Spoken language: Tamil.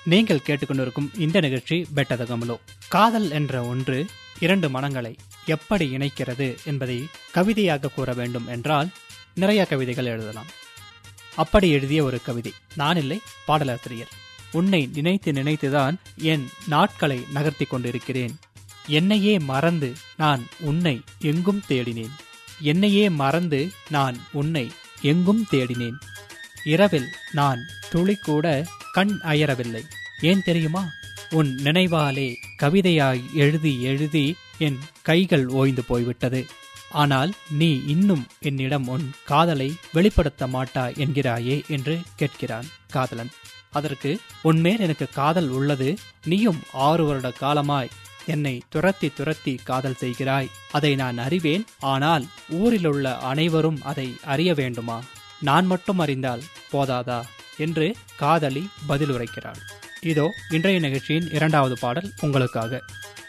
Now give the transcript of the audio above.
நீங்கள் கேட்டுக்கொண்டிருக்கும் இந்த நிகழ்ச்சி பெட்டத கமலோ காதல் என்ற ஒன்று இரண்டு மனங்களை எப்படி இணைக்கிறது என்பதை கவிதையாக கூற வேண்டும் என்றால் நிறைய கவிதைகள் எழுதலாம் அப்படி எழுதிய ஒரு கவிதை நான் இல்லை பாடலாசிரியர் உன்னை நினைத்து நினைத்துதான் என் நாட்களை நகர்த்தி கொண்டிருக்கிறேன் என்னையே மறந்து நான் உன்னை எங்கும் தேடினேன் என்னையே மறந்து நான் உன்னை எங்கும் தேடினேன் இரவில் நான் துளி கூட கண் அயரவில்லை ஏன் தெரியுமா உன் நினைவாலே கவிதையாய் எழுதி எழுதி என் கைகள் ஓய்ந்து போய்விட்டது ஆனால் நீ இன்னும் என்னிடம் உன் காதலை வெளிப்படுத்த மாட்டாய் என்கிறாயே என்று கேட்கிறான் காதலன் அதற்கு உன்மேல் எனக்கு காதல் உள்ளது நீயும் ஆறு வருட காலமாய் என்னை துரத்தி துரத்தி காதல் செய்கிறாய் அதை நான் அறிவேன் ஆனால் ஊரிலுள்ள அனைவரும் அதை அறிய வேண்டுமா நான் மட்டும் அறிந்தால் போதாதா என்று காதலி பதிலுரைக்கிறாள் இதோ இன்றைய நிகழ்ச்சியின் இரண்டாவது பாடல் உங்களுக்காக